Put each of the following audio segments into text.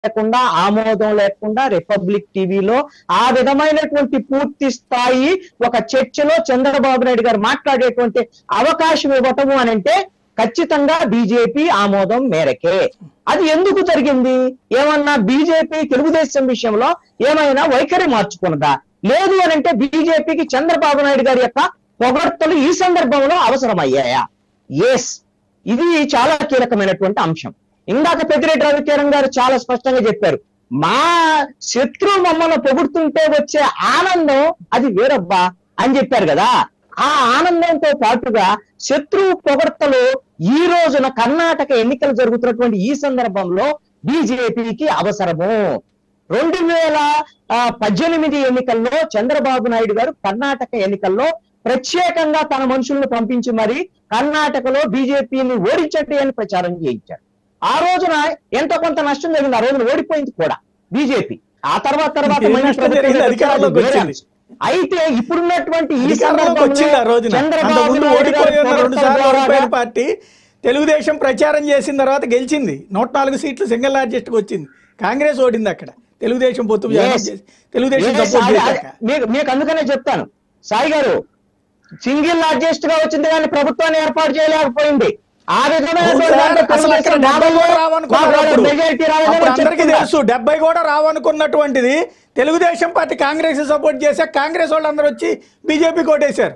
లేకుండా ఆమోదం లేకుండా రిపబ్లిక్ టీవీలో ఆ విధమైనటువంటి పూర్తి స్థాయి ఒక చర్చలో చంద్రబాబు నాయుడు గారు మాట్లాడేటువంటి అవకాశం ఇవ్వటము అని అంటే ఖచ్చితంగా బీజేపీ ఆమోదం మేరకే అది ఎందుకు జరిగింది ఏమన్నా బీజేపీ తెలుగుదేశం విషయంలో ఏమైనా వైఖరి మార్చుకున్నదా లేదు అని అంటే బీజేపీకి చంద్రబాబు నాయుడు గారి యొక్క పొగడ్తలు ఈ సందర్భంలో అవసరమయ్యాయా ఎస్ ఇది చాలా కీలకమైనటువంటి అంశం ఇందాక పెద్దిరెడ్డి రవికిరణ్ గారు చాలా స్పష్టంగా చెప్పారు మా శత్రువు మమ్మల్ని పొగుడుతుంటే వచ్చే ఆనందం అది వేరబ్బా అని చెప్పారు కదా ఆ ఆనందంతో పాటుగా శత్రువు పొగడ్తలు ఈ రోజున కర్ణాటక ఎన్నికలు జరుగుతున్నటువంటి ఈ సందర్భంలో బీజేపీకి అవసరము రెండు వేల ఆ, పద్దెనిమిది ఎన్నికల్లో చంద్రబాబు నాయుడు గారు కర్ణాటక ఎన్నికల్లో ప్రత్యేకంగా తన మనుషులను పంపించి మరి కర్ణాటకలో బీజేపీని ఓడించండి అని ప్రచారం చేయించారు ఆ రోజున ఎంతో కొంత నష్టం జరిగింది ఆ రోజున ఓడిపోయింది కూడా బీజేపీ ఆ తర్వాత తర్వాత ఇంకేం మళ్ళీ నష్టం ప్రభుత్వం జరిగింది? వచ్చారు, అది అధికారంలోకి వేరే వచ్చింది. అంశం. అయితే ఇప్పుడున్నటువంటి ఈ అధికారంలోకి వచ్చింది ఆ రోజున చంద్రబాబు అంతకుముందు నాయుడు ఓడిపోయి గారి ఉన్న రెండు పొగడ్తల సార్లు ద్వారా ఓడిపోయిన పార్టీ తెలుగుదేశం ప్రచారం చేసిన తర్వాత గెలిచింది నూట నాలుగు సీట్లు సింగిల్ లార్జెస్ట్ వచ్చింది కాంగ్రెస్ ఓడింది అక్కడ తెలుగుదేశం పొత్తు విధానం Yes. చేసి తెలుగుదేశం Yes, సపోర్ట్ అదే- చేశాక అదే. మీకు మీకు అందుకనే చెప్తాను సాయి గారు సింగిల్ అడ్జస్ట్ గా వచ్చింది కానీ ప్రభుత్వాన్ని ఏర్పాటు చేయలేకపోయింది ఆ అవును సార్, అసలు అక్కడ డెబ్బై కూడా రావనుకున్నారు అప్పుడు. మెజారిటీ అప్పుడు అందరికీ రావాలని తెలుసు డెబ్బై కూడా రావనుకున్నటువంటిది తెలుగుదేశం పార్టీ కాంగ్రెస్ సపోర్ట్ చేస్తే కాంగ్రెస్ వాళ్ళు అందరూ వచ్చి బీజేపీ కోటేశారు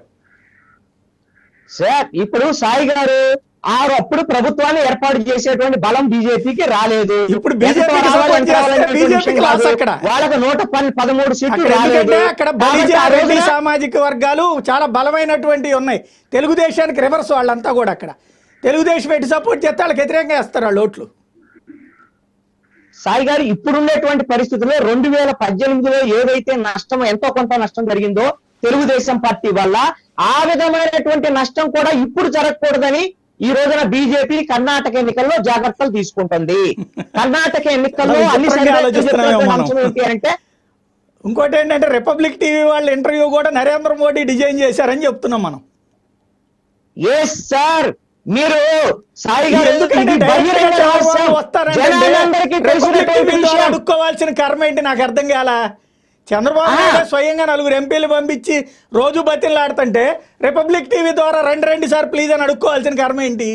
సార్ ఇప్పుడు సాయి గారు ఆ అప్పుడు ప్రభుత్వాన్ని ఏర్పాటు చేసేటువంటి బలం బీజేపీకి రాలేదు ఇప్పుడు BJP కి ఎంత రావాలి, support ఎంత చేస్తే రావాలనేటువంటి BJP కి విషయం లాస్ కాదు. అక్కడ. వాళ్ళకి నూట పన్ పదమూడు సీట్లు అక్కడ రాలేదు ఎందుకంటే అక్కడ కాబట్టి బలిజ ఆ రెడ్డి రోజున- సామాజిక వర్గాలు చాలా బలమైనటువంటి ఉన్నాయి తెలుగుదేశానికి రివర్స్ వాళ్ళంతా కూడా అక్కడ తెలుగుదేశం ఎటు సపోర్ట్ చేస్తే వాళ్ళకి వ్యతిరేకంగా వేస్తారు వాళ్ళు ఓట్లు సాయి గారు ఇప్పుడున్నటువంటి పరిస్థితుల్లో రెండు వేల పద్దెనిమిదిలో ఏదైతే నష్టం ఎంతో కొంత నష్టం జరిగిందో తెలుగుదేశం పార్టీ వల్ల ఆ విధమైనటువంటి నష్టం కూడా ఇప్పుడు జరగకూడదని ఈ రోజున బీజేపీ కర్ణాటక ఎన్నికల్లో జాగ్రత్తలు తీసుకుంటుంది కర్ణాటక ఎన్నికల్లో చాలా అన్ని విచిత్రంగా సర్వేలు ఆలోచిస్తున్నామేమో చెప్పినటువంటి మనం. అంశం ఏంటి అంటే ఇంకోటి ఏంటంటే రిపబ్లిక్ టీవీ వాళ్ళ ఇంటర్వ్యూ కూడా నరేంద్ర మోడీ డిజైన్ చేశారని చెప్తున్నాం మనం ఎస్ సార్ మీరు సాయి గారు ఎందుకంటే ఇది డైరెక్ట్ గా బహిరంగ చంద్రబాబు రహస్యం. వస్తారంటే జనాలందరికీ రిపబ్లిక్ తెలిసినటువంటి టీవీ ద్వారా విషయం అడుక్కోవాల్సిన కర్మ ఏంటి నాకు అర్థం కాల చంద్రబాబు ఆ. నాయుడు స్వయంగా నలుగురు ఎంపీలు పంపించి రోజు బతిలాడుతుంటే రిపబ్లిక్ టీవీ ద్వారా రెండు రెండు సార్ ప్లీజ్ అని అడుక్కోవాల్సిన కర్మ ఏంటి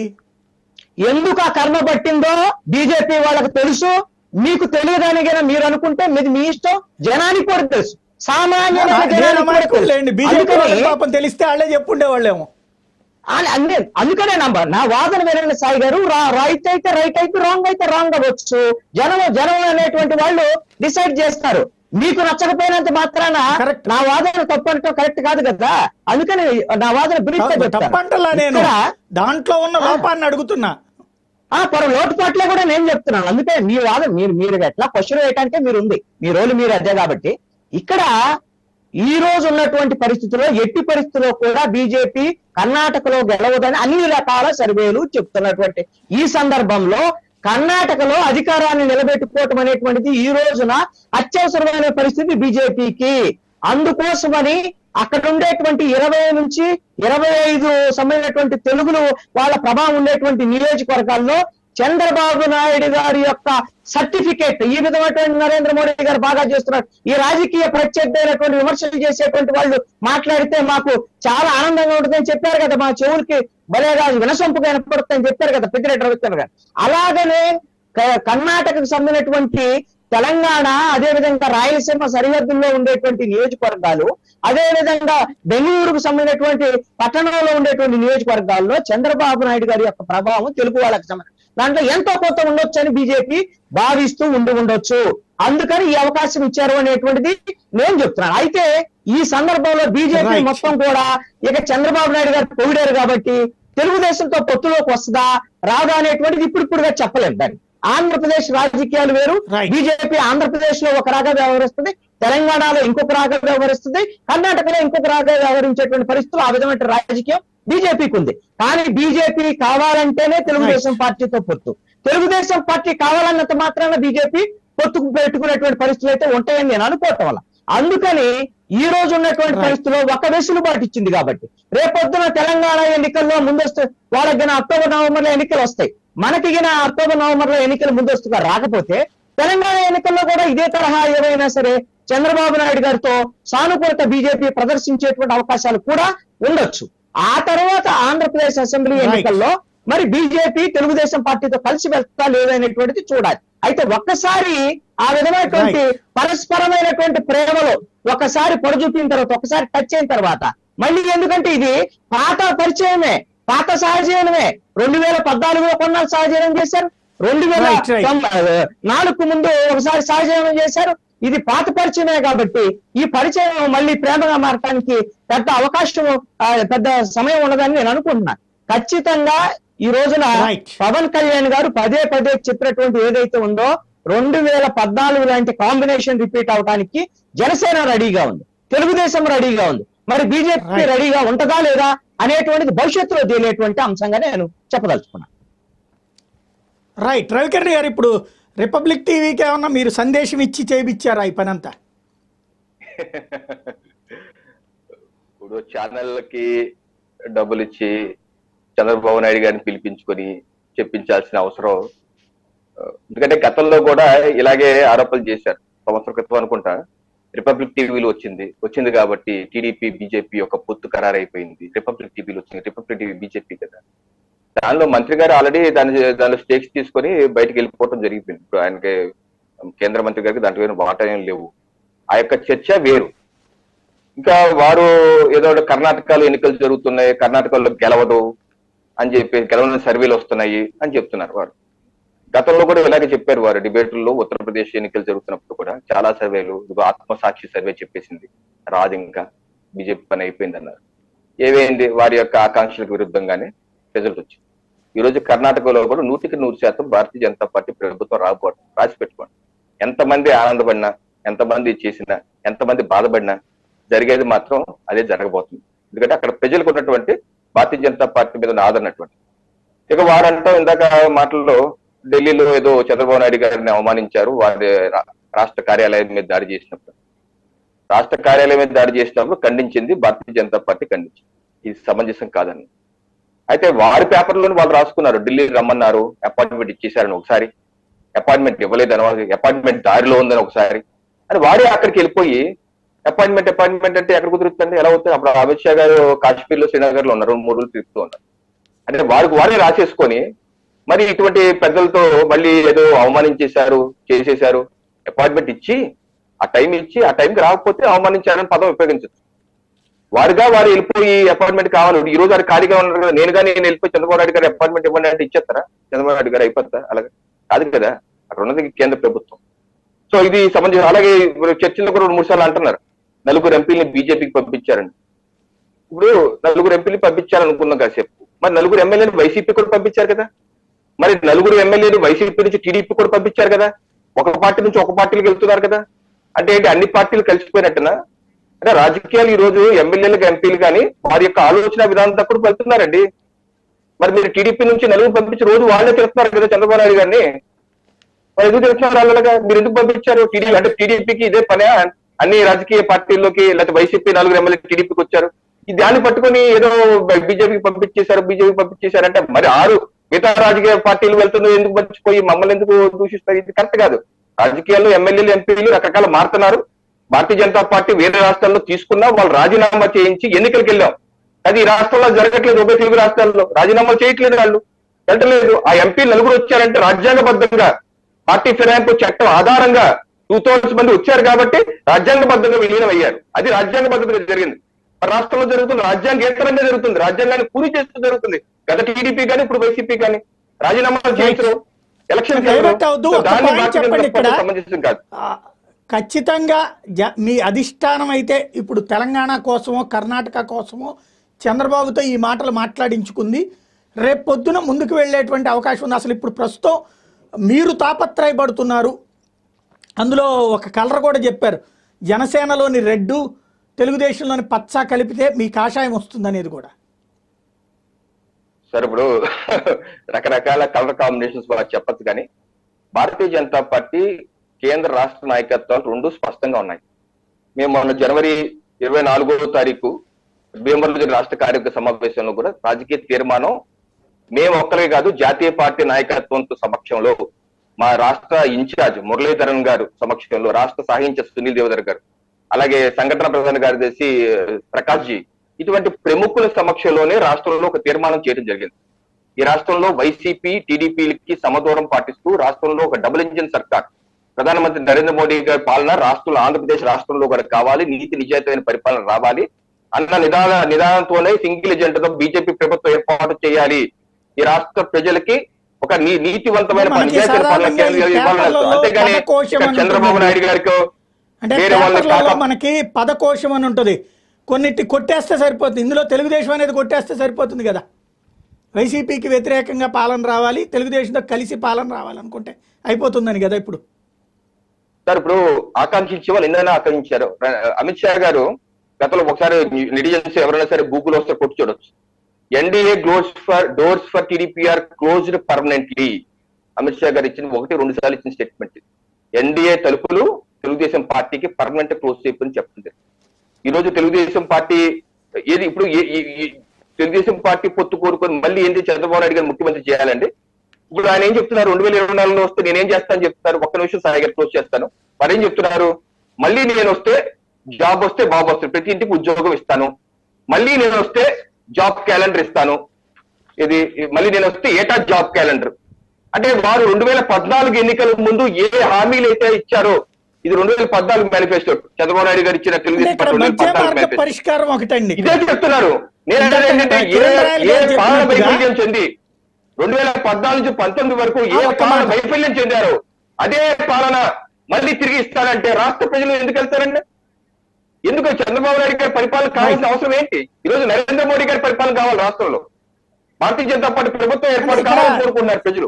ఎందుకు ఆ కర్మ పట్టిందో బీజేపీ వాళ్ళకు తెలుసు మీకు తెలియదని గన మీరు అనుకుంటే మీది మీ ఇష్టం జనానికి కూడా తెలుసు సామాన్యమైన నేను జనానికి కూడా అమాయకుడు తెలుసు. లేండి బీజేపీ అందుకని- వాళ్ళకి పాపం తెలిస్తే వాళ్ళే చెప్పుండేవాళ్ళేమో ఆ- అందే అందుకనే నంబర్ నా వాదన వినండి సాయి గారు రా- రైట్ అయితే రైట్ అయితే రాంగ్ అయితే రాంగ్ అవ్వచ్చు జనం జనం అనేటువంటి వాళ్ళు డిసైడ్ చేస్తారు మీకు నచ్చకపోయినంత మాత్రాన Correct. నా వాదన తప్పు అంటే కరెక్ట్ కాదు కదా అందుకని నా వాదన బ్రీఫ్ గా చెప్తాను. తప్పంటలా నేను ఇక్కడ దాంట్లో ఉన్న లోపాన్ని అడుగుతున్నా ఆ పర లోటుపాట్లే కూడా నేను చెప్తున్నాను అందుకే మీ వాదన మీరు మీరు ఎట్లా క్వశ్చన్ వేయటానికే మీరు ఉంది మీ రోలు మీరు అదే కాబట్టి ఇక్కడ ఈ రోజు ఉన్నటువంటి పరిస్థితుల్లో ఎట్టి పరిస్థితుల్లో కూడా బీజేపీ కర్ణాటకలో గెలవదని అన్ని రకాల సర్వేలు చెప్తున్నటువంటి ఈ సందర్భంలో కర్ణాటకలో అధికారాన్ని నిలబెట్టుకోవటం అనేటువంటిది ఈ రోజున అత్యవసరమైన పరిస్థితి బీజేపీకి అందుకోసమని అక్కడ ఉండేటువంటి ఇరవై నుంచి ఇరవై ఐదు సంబంధించినటువంటి తెలుగులు వాళ్ళ ప్రభావం ఉండేటువంటి నియోజకవర్గాల్లో చంద్రబాబు నాయుడు గారి యొక్క సర్టిఫికేట్ ఈ విధమైనటువంటి నరేంద్ర మోడీ గారు బాగా చేస్తున్నారు ఈ రాజకీయ ప్రత్యర్థి అయినటువంటి విమర్శలు చేసేటువంటి వాళ్ళు మాట్లాడితే మాకు చాలా ఆనందంగా ఉంటుందని చెప్పారు కదా మా చెవులకి భలేగా వినసొంపుగా వినపడుతుందని చెప్పారు కదా పెద్దిరెడ్డి రవిచంద్ర గారు అలాగనే క- కర్ణాటకకు సంబంధించినటువంటి తెలంగాణ అదే విధంగా రాయలసీమ సరిహద్దుల్లో ఉండేటువంటి నియోజకవర్గాలు అదే విధంగా బెంగళూరుకు సంబంధించినటువంటి పట్టణంలో ఉండేటువంటి నియోజకవర్గాల్లో చంద్రబాబు నాయుడు గారి యొక్క ప్రభావం తెలుగు వాళ్ళకి సంబంధించి దాంట్లో ఎంతో కొంత ఉండొచ్చు అని బీజేపీ భావిస్తూ ఉండి ఉండొచ్చు అందుకని ఈ అవకాశం ఇచ్చారు అనేటువంటిది నేను చెప్తున్నాను అయితే ఈ సందర్భంలో బీజేపీ Right. మొత్తం కూడా ఇక చంద్రబాబు నాయుడు గారు పొగిడారు కాబట్టి తెలుగుదేశంతో పొత్తులోకి వస్తుందా రాదా అనేటువంటిది ఇప్పుడు ఇప్పుడుగా చెప్పలేము దాన్ని ఆంధ్రప్రదేశ్ రాజకీయాలు వేరు Right. బీజేపీ ఆంధ్రప్రదేశ్ లో ఒక రాగా వ్యవహరిస్తుంది తెలంగాణలో ఇంకొక రాగా వ్యవహరిస్తుంది కర్ణాటకలో ఇంకొక రాగా వ్యవహరించేటువంటి పరిస్థితులు ఆ విధమైన రాజకీయం బీజేపీకి ఉంది కానీ బీజేపీ కావాలంటేనే తెలుగుదేశం పార్టీతో పొత్తు తెలుగుదేశం పార్టీ కావాలన్నంత మాత్రాన బీజేపీ పొత్తుకు పెట్టుకునేటువంటి పరిస్థితులు అయితే ఉంటాయని నేను అనుకోవటం వల్ల అందుకని ఈ రోజు ఉన్నటువంటి Right. పరిస్థితుల్లో ఒక వెసులుబాటు ఇచ్చింది కాబట్టి రేపొద్దున తెలంగాణ ఎన్నికల్లో ముందస్తు వాళ్ళకి గిన అక్టోబర్ నవంబర్ లో ఎన్నికలు వస్తాయి మనకి గిన అక్టోబర్ నవంబర్ లో ఎన్నికలు ముందస్తుగా రాకపోతే తెలంగాణ ఎన్నికల్లో కూడా ఇదే తరహా ఏవైనా సరే చంద్రబాబు నాయుడు గారితో సానుకూలత బీజేపీ ప్రదర్శించేటువంటి అవకాశాలు కూడా ఉండొచ్చు ఆ తర్వాత ఆంధ్రప్రదేశ్ అసెంబ్లీ Right. ఎన్నికల్లో మరి బీజేపీ తెలుగుదేశం పార్టీతో కలిసి వెళ్తా లేదనేటువంటిది చూడాలి అయితే ఒక్కసారి ఆ విధమైనటువంటి పరస్పరమైనటువంటి ప్రేమలో ఒకసారి పొడజూపిన తర్వాత ఒకసారి టచ్ అయిన తర్వాత మళ్ళీ ఎందుకంటే ఇది పాత పరిచయమే పాత సహజీవనమే రెండు వేల పద్నాలుగులో కొన్నాళ్ళు సహజీవనం చేశారు రెండు వేల Right, right. తొం- నాలుగు ముందు ఒకసారి సహజీవనం చేశారు ఇది పాత పరిచయమే కాబట్టి ఈ పరిచయం మళ్ళీ ప్రేమగా మారటానికి పెద్ద అవకాశం ఆ, పెద్ద సమయం ఉండదని నేను అనుకుంటున్నాను ఖచ్చితంగా ఈ రోజున Right. పవన్ కళ్యాణ్ గారు పదే పదే చెప్పినటువంటి ఏదైతే ఉందో రెండు వేల పద్నాలుగు లాంటి కాంబినేషన్ రిపీట్ అవడానికి జనసేన రెడీగా ఉంది తెలుగుదేశం రెడీగా ఉంది మరి బీజేపీ Right. రెడీగా ఉంటదా లేదా అనేటువంటిది భవిష్యత్తులో తేలేటువంటి అంశంగా నేను చెప్పదలుచుకున్నాను రైట్ రవికిరణ్ గారు ఇప్పుడు రిపబ్లిక్ టీవీకి ఏమన్నా మీరు సందేశం ఇచ్చి చేయించారా ఈ పనంతా ఇప్పుడు ఛానళ్ళకి డబ్బులు ఇచ్చి చంద్రబాబు నాయుడు గారిని పిలిపించుకొని చెప్పించాల్సిన అవసరం ఆ, ఎందుకంటే గతంలో కూడా ఇలాగే ఆరోపణలు చేశారు సంవత్సరం క్రితం అనుకుంటా రిపబ్లిక్ టీవీలో వచ్చింది వచ్చింది కాబట్టి టీడీపీ బీజేపీ యొక్క పొత్తు ఖరారైపోయింది రిపబ్లిక్ టీవీలో వచ్చింది రిపబ్లిక్ టీవీ బీజేపీ కదా దానిలో మంత్రి గారు ఆల్రెడీ దాని దానిలో స్టేక్స్ తీసుకొని బయటకు వెళ్ళిపోవడం జరిగిపోయింది ఇప్పుడు ఆయనకి కేంద్ర మంత్రి గారికి దాంట్లో ఏం వాటా ఏం లేవు ఆ యొక్క చర్చ వేరు ఇంకా వారు ఏదో ఒకటి కర్ణాటకలో ఎన్నికలు జరుగుతున్నాయి కర్ణాటకలో గెలవదు అని చెప్పి గెలవని సర్వేలు వస్తున్నాయి అని చెప్తున్నారు వారు గతంలో కూడా ఇలాగే చెప్పారు వారు డిబేట్లలో ఉత్తరప్రదేశ్ ఎన్నికలు జరుగుతున్నప్పుడు కూడా చాలా సర్వేలు ఇదిగో ఆత్మసాక్షి సర్వే చెప్పేసింది రాదు ఇంకా బీజేపీ పని అయిపోయింది అన్నారు ఏమైంది వారి యొక్క ఆకాంక్షలకు విరుద్ధంగానే రిజల్ట్ వచ్చింది ఈ రోజు కర్ణాటకలో కూడా నూటికి నూరు శాతం భారతీయ జనతా పార్టీ ప్రభుత్వం రాకపోవడం రాసి పెట్టుకోండి ఎంతమంది ఆనందపడినా ఎంతమంది చేసినా ఎంతమంది బాధపడినా జరిగేది మాత్రం అదే జరగబోతుంది ఎందుకంటే అక్కడ ప్రజలకు ఉన్నటువంటి భారతీయ జనతా పార్టీ మీద ఉన్న ఆదరణ అటువంటి ఇక వారంటాం ఇందాక మాటల్లో ఢిల్లీలో ఏదో చంద్రబాబు నాయుడు గారిని అవమానించారు వారి రా- రాష్ట్ర కార్యాలయం మీద దాడి చేసినప్పుడు రాష్ట్ర కార్యాలయం మీద దాడి చేసినప్పుడు ఖండించింది భారతీయ జనతా పార్టీ ఖండించింది ఇది సమంజసం కాదని అయితే వారి పేపర్లోని వాళ్ళు రాసుకున్నారు ఢిల్లీ రమ్మన్నారు అపాయింట్మెంట్ ఇచ్చేశారని ఒకసారి అపాయింట్మెంట్ ఇవ్వలేదని అపాయింట్మెంట్ దారిలో ఉందని ఒకసారి అని వారే అక్కడికి వెళ్ళిపోయి అపాయింట్మెంట్ అపాయింట్మెంట్ అంటే ఎక్కడ కుదురుతుంది ఎలా అవుతుంది అప్పుడు అమిత్ షా గారు కాశ్మీర్ లో శ్రీనగర్ లో ఉన్నారు రెండు మూడు రోజులు తిరుగుతూ ఉన్నారు అంటే వారికి వారే రాసేసుకొని మరి ఇటువంటి పెద్దలతో మళ్ళీ ఏదో అవమానించేశారు చేసేశారు అపాయింట్మెంట్ ఇచ్చి ఆ టైం ఇచ్చి ఆ టైంకి రాకపోతే అవమానించారని పదం ఉపయోగించచ్చు వారుగా వారు వెళ్ళిపోయి అపాయింట్మెంట్ కావాలి ఈ రోజు వారు ఖాళీగా ఉన్నారు కదా నేను కానీ నేను వెళ్ళిపోయి చంద్రబాబు నాయుడు గారు అపాయింట్మెంట్ ఇవ్వండి అంటే ఇచ్చేస్తారా చంద్రబాబు నాయుడు గారు అయిపోతారా అలాగే కాదు కదా అక్కడ ఉన్నది కేంద్ర ప్రభుత్వం సో ఇది సమంజసం అలాగే ఇప్పుడు చర్చల్లో కూడా రెండు మూడు సార్లు అంటున్నారు నలుగురు ఎంపీని బీజేపీకి పంపించారండి ఇప్పుడు నలుగురు ఎంపీని పంపించారనుకున్నాం కాసేపు మరి నలుగురు ఎమ్మెల్యేని వైసీపీ కూడా పంపించారు కదా మరి నలుగురు ఎమ్మెల్యేలు వైసీపీ నుంచి టీడీపీ కూడా పంపించారు కదా ఒక పార్టీ నుంచి ఒక పార్టీకి వెళ్తున్నారు కదా అంటే ఏంటి అన్ని పార్టీలు కలిసిపోయినట్టునా అంటే రాజకీయాలు ఈ రోజు ఎమ్మెల్యేలకు ఎంపీలు కానీ వారి యొక్క ఆలోచన విధానం తక్కువ వెళ్తున్నారండి మరి మీరు టీడీపీ నుంచి నలుగురు పంపించి రోజు వాళ్ళే తిరుగుతున్నారు కదా చంద్రబాబు నాయుడు గారిని మరి ఎందుకు తిరుగుతున్నారు వాళ్ళగా మీరు ఎందుకు పంపించారు టీడీపీ అంటే టీడీపీకి ఇదే పనే అన్ని రాజకీయ పార్టీల్లోకి లేకపోతే వైసీపీ నలుగురు ఎమ్మెల్యే టీడీపీకి వచ్చారు ఈ దాన్ని పట్టుకొని ఏదో బీజేపీకి పంపించేశారు బీజేపీ పంపించేశారంటే మరి ఆరు మిగతా రాజకీయ పార్టీలు వెళ్తున్నారు ఎందుకు మర్చిపోయి మమ్మల్ని ఎందుకు దూషిస్తారు ఇది కరెక్ట్ కాదు రాజకీయాల్లో ఎమ్మెల్యేలు ఎంపీలు రకరకాల మారుతున్నారు భారతీయ జనతా పార్టీ వేరే రాష్ట్రాల్లో తీసుకున్నా వాళ్ళు రాజీనామా చేయించి ఎన్నికలకు వెళ్ళాం అది ఈ రాష్ట్రంలో జరగట్లేదు ఉభయ తెలుగు రాష్ట్రాల్లో రాజీనామాలు చేయట్లేదు వాళ్ళు వెళ్ళట్లేదు ఆ ఎంపీ నలుగురు వచ్చారంటే రాజ్యాంగబద్ధంగా పార్టీ ఫిరాయింపు చట్టం ఆధారంగా టూ థౌసండ్ మంది వచ్చారు కాబట్టి రాజ్యాంగబద్ధంగా విలీనం అయ్యారు అది రాజ్యాంగబద్ధంగా జరిగింది మరి రాష్ట్రంలో జరుగుతుంది రాజ్యాంగేతరంగా జరుగుతుంది రాజ్యాంగాన్ని పూరి చేస్తూ జరుగుతుంది గత టీడీపీ కానీ ఇప్పుడు వైసీపీ కానీ రాజీనామాలు చేయించరు ఎలక్షన్ డైవర్ట్ అవద్దు. ఒక్క point చెప్పండి ఇక్కడ. సమంజసం కాదు ఆ, ఖచ్చితంగా జ మీ అధిష్టానం అయితే ఇప్పుడు తెలంగాణ కోసమో కర్ణాటక కోసమో చంద్రబాబుతో ఈ మాటలు మాట్లాడించుకుంది రేపు పొద్దున ముందుకు వెళ్ళేటువంటి అవకాశం ఉంది అసలు ఇప్పుడు ప్రస్తుతం మీరు తాపత్రయపడుతున్నారు అందులో ఒక కలర్ కూడా చెప్పారు జనసేనలోని రెడ్డు తెలుగుదేశంలోని పచ్చ కలిపితే మీ కాషాయం వస్తుందనేది కూడా సార్ ఇప్పుడు రకరకాల కలర్ కాంబినేషన్స్ వాళ్ళు చెప్పచ్చు కానీ భారతీయ జనతా పార్టీ కేంద్ర రాష్ట్ర నాయకత్వాలు రెండు స్పష్టంగా ఉన్నాయి మేము మొన్న జనవరి ఇరవై నాలుగో తారీఖు భీమవరంలో జరిగిన రాష్ట్ర కార్యవర్గ సమావేశంలో కూడా రాజకీయ తీర్మానం మేము ఒక్కరే కాదు జాతీయ పార్టీ నాయకత్వంతో సమక్షంలో మా రాష్ట్ర ఇన్ఛార్జ్ మురళీధరన్ గారు సమక్షంలో రాష్ట్ర సాహిత్య సునీల్ దేవదర్ గారు అలాగే సంఘటన ప్రధాన కార్యదర్శి ప్రకాష్ జీ ఇటువంటి ప్రముఖుల సమక్షంలోనే రాష్ట్రంలో ఒక తీర్మానం చేయడం జరిగింది ఈ రాష్ట్రంలో వైసీపీ టీడీపీలకి సమదూరం పాటిస్తూ రాష్ట్రంలో ఒక డబుల్ ఇంజిన్ సర్కార్ ప్రధానమంత్రి నరేంద్ర మోడీ గారి పాలన రాష్ట్రంలో ఆంధ్రప్రదేశ్ రాష్ట్రంలో కూడా కావాలి నీతి నిజాయితీమైన పరిపాలన రావాలి అన్న నిదాన నిదానంతోనే సింగిల్ ఎజెండాతో బీజేపీ ప్రభుత్వం ఏర్పాటు చేయాలి ఈ రాష్ట్ర ప్రజలకి ఒక నీ నీతివంతమైన మనకి నిజాయితీమైన పాలన సాధారణంగా ఈ ఇవ్వాలని పేపర్లలో అంతేగాని పదకోశం ఇక్కడ అని చంద్రబాబు ఉంటుంది. నాయుడు గారికి అంటే వేరే వాళ్ళ పేపర్లలో ఖాతా- మనకి పదకోశం అని ఉంటుంది కొన్నిటి కొట్టేస్తే సరిపోతుంది ఇందులో తెలుగుదేశం అనేది కొట్టేస్తే సరిపోతుంది కదా వైసీపీకి వ్యతిరేకంగా పాలన రావాలి తెలుగుదేశంతో కలిసి పాలన రావాలనుకుంటే అయిపోతుందని కదా ఇప్పుడు సార్ ఇప్పుడు ఆకాంక్షించే వాళ్ళు ఎన్నైనా ఆకాంక్షించారు అమిత్ షా గారు గతంలో ఒకసారి నెటిజన్స్ ఎవరైనా సరే గూగుల్ వస్తే కొట్టి చూడొచ్చు NDA close for doors for TDP are closed permanently Amit Shah గారు ఇచ్చిన ఒకటి రెండు సార్లు ఇచ్చిన స్టేట్మెంట్ ఎన్డీఏ తలుపులు తెలుగుదేశం పార్టీకి పర్మనెంట్ క్లోజ్ చేయమని చెప్తుంది ఈ రోజు తెలుగుదేశం పార్టీ ఏది ఇప్పుడు ఏ- ఈ- ఈ తెలుగుదేశం పార్టీ పొత్తు కోరుకొని మళ్ళీ ఏంటి చంద్రబాబు నాయుడు గారు ముఖ్యమంత్రి చేయాలండి ఇప్పుడు ఆయన ఏం చెప్తున్నారు రెండు వేల ఇరవై నాలుగులో వస్తే నేనేం చేస్తాను చెప్తున్నారు ఒక్క నిమిషం సాయి గారు క్లోజ్ చేస్తాను మరి ఏం చెప్తున్నారు మళ్ళీ నేను వస్తే జాబ్ వస్తే బాబు వస్తుంది ప్రతి ఇంటికి ఉద్యోగం ఇస్తాను మళ్ళీ నేను వస్తే జాబ్ క్యాలెండర్ ఇస్తాను ఇది మళ్ళీ నేను వస్తే ఏటా జాబ్ క్యాలెండర్ అంటే వారు రెండు వేల పద్నాలుగు ఎన్నికల ముందు ఏ హామీలు అయితే ఇచ్చారో ఇది రెండు వేల పద్నాలుగు మేనిఫెస్టో చంద్రబాబు నాయుడు గారు ఇచ్చిన అంటే తెలుగుదేశం ఇక్కడ పార్టీ రెండు వేల మధ్య పద్నాలుగు మార్గ మేనిఫెస్టో పరిష్కారం ఒకటండి ఇదే చెప్తున్నారు నేను అనేది ఏంటంటే ఏ కిరణ్ రాయల్ ఏ గారు పాలన చెప్పినట్టుగా- వైఫల్యం చెంది రెండు వేల పద్నాలుగు నుంచి పంతొమ్మిది వరకు ఏ ఆ, ఒక్క పాలన మాట. వైఫల్యం చెందారు అదే పాలన మళ్ళీ తిరిగి ఇస్తారంటే రాష్ట్ర ప్రజలు ఎందుకు వెళ్తారండి ఎందుకు చంద్రబాబు నాయుడు గారి పరిపాలన కావాల్సిన అవసరం ఏంటి ఈ రోజు నరేంద్ర మోడీ గారి పరిపాలన కావాలి రాష్ట్రంలో భారతీయ జనతా పార్టీ ప్రభుత్వం ఏర్పాటు ఇక్కడ- కావాలని కోరుకున్నారు ప్రజలు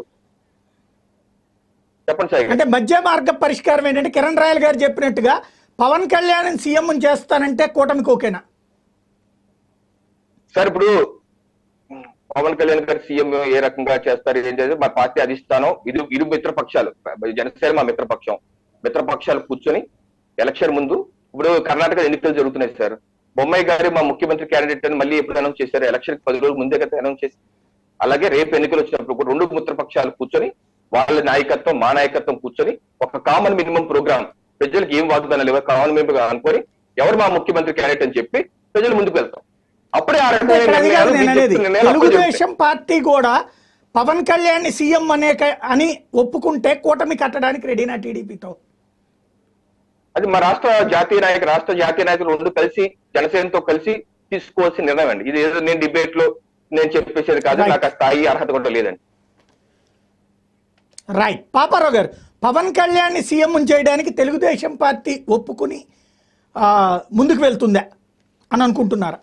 చెప్పండి సాయి గారు. అంటే మధ్య మార్గ పరిష్కారం ఏంటంటే కిరణ్ రాయల్ గారు చెప్పినట్టుగా పవన్ కళ్యాణ్ సీఎం చేస్తానంటే కూటమికి ఓకేనా సార్ ఇప్పుడు పవన్ కళ్యాణ్ గారు సీఎం ఏ రకంగా చేస్తారు ఏం చేస్తారు మా పార్టీ అధిష్టానం ఇరు ఇరు మిత్రపక్షాలు జనసేన మా మిత్రపక్షం మిత్రపక్షాలు కూర్చొని ఎలక్షన్ ముందు ఇప్పుడు కర్ణాటక ఎన్నికలు జరుగుతున్నాయి సార్ బొమ్మాయి గారు మా ముఖ్యమంత్రి క్యాండిడేట్ అని మళ్ళీ ఎప్పుడు అనౌన్స్ చేశారు ఎలక్షన్ పది రోజుల ముందే కదా అనౌన్స్ చేసి అలాగే రేపు ఎన్నికలు వచ్చినప్పుడు కూడా రెండు మిత్రపక్షాలు కూర్చొని వాళ్ళ నాయకత్వం మా నాయకత్వం కూర్చొని ఒక కామన్ మినిమం ప్రోగ్రామ్ ప్రజలకు ఏం వాగ్దానాలు ఇవ్వాలి కామన్ మినిమం అనుకొని ఎవరు మా ముఖ్యమంత్రి క్యాండిడేట్ అని చెప్పి ప్రజలు ముందుకు వెళ్తాం అప్పుడే ఆ అంటే రకమైన ఇక్కడ అది కాదు నిర్ణయాలు నేను అనేది బీజేపీ నిర్ణయాలు అప్పుడు జరుగుతాయి. తెలుగుదేశం పార్టీ కూడా పవన్ కళ్యాణ్ సీఎం అనే క- అని ఒప్పుకుంటే కూటమి కట్టడానికి రెడీనా టీడీపీతో అది మా రాష్ట్ర జాతీయ నాయకులు రాష్ట్ర జాతీయ నాయకులు రెండు కలిసి జనసేనతో కలిసి తీసుకోవాల్సిన నిర్ణయం అండి ఇది ఏదో నేను డిబేట్ లో నేను చెప్పేసేది కాదు Right. నాకు ఆ స్థాయి అర్హత కూడా లేదండి రైట్ పాపారావు గారు పవన్ కళ్యాణ్ సీఎం చేయడానికి తెలుగుదేశం పార్టీ ఒప్పుకుని ఆ, ముందుకు వెళ్తుందా అని అనుకుంటున్నారా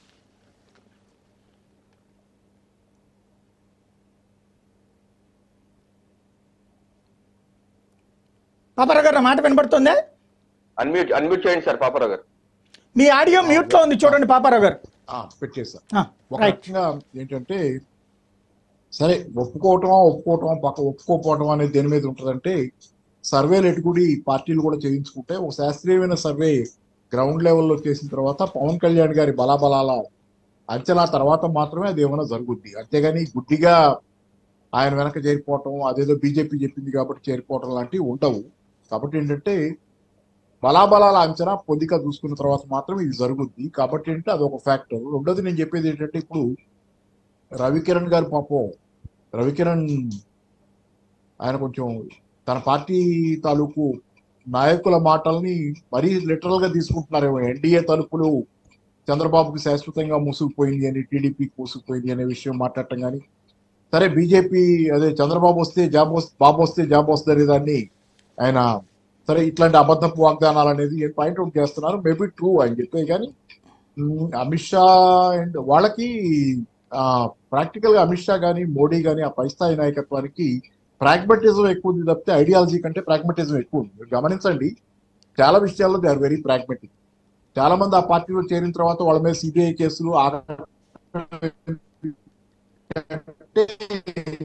పాపారావు గారు నా మాట వినపడుతుందా అన్మ్యూట్ అన్మ్యూట్ చేయండి సార్ పాపారావు గారు మీ ఆడియో మ్యూట్ లో ఉంది చూడండి పాపారావు గారు ఆ, పెట్టేసా ఆ, ఒక రైట్ రకంగా ఏంటంటే సరే ఒప్పుకోవటమా ఒప్పుకోవటమా పక్క ఒప్పుకోకపోవటం అనేది దేని మీద ఉంటుందంటే సర్వేలు ఎటుకుడి పార్టీలు కూడా చేయించుకుంటే ఒక శాస్త్రీయమైన సర్వే గ్రౌండ్ లెవెల్లో చేసిన తర్వాత పవన్ కళ్యాణ్ గారి బలాబలాల అంచనా తర్వాత మాత్రమే అది ఏమైనా జరుగుద్ది అంతేగాని గుడ్డిగా ఆయన వెనక చేరిపోవటం అదేదో బీజేపీ చెప్పింది కాబట్టి చేరిపోవటం లాంటివి ఉండవు కాబట్టి ఏంటంటే బలాబలాల అంచనా పొందిక చూసుకున్న తర్వాత మాత్రమే ఇది జరుగుద్ది కాబట్టి ఏంటంటే అది ఒక ఫ్యాక్టర్ రెండోది నేను చెప్పేది ఏంటంటే ఇప్పుడు రవికిరణ్ గారు పాపం రవికిరణ్ ఆయన కొంచెం తన పార్టీ తాలూకు నాయకుల మాటల్ని మరీ లిటరల్ గా తీసుకుంటున్నారేమో ఎన్డీఏ తలుపులు చంద్రబాబుకి శాశ్వతంగా మూసుకుపోయింది అని టీడీపీకి మూసుకుపోయింది అనే విషయం మాట్లాడటం కానీ సరే బీజేపీ అదే చంద్రబాబు వస్తే జాబ్ వస్తే బాబు వస్తే జాబ్ వస్తుంది దాన్ని ఆయన సరే ఇట్లాంటి అబద్ధపు వాగ్దానాలు అనేది ఏం పాయింట్ అవుట్ చేస్తున్నారు మేబీ ట్రూ అని చెప్పే కానీ మ్, అమిత్ షా అండ్ వాళ్ళకి ప్రాక్టికల్ గా అమిత్ షా కానీ మోడీ కానీ ఆ పై స్థాయి నాయకత్వానికి ప్రాగ్మటిజం ఎక్కువ ఉంది తప్పితే ఐడియాలజీ కంటే ప్రాగ్మటిజం ఎక్కువ ఉంది మీరు గమనించండి చాలా విషయాల్లో దే ఆర్ వెరీ ప్రాగ్మటిక్ చాలా మంది ఆ పార్టీలో చేరిన తర్వాత వాళ్ళ మీద సిబిఐ కేసులు ఆ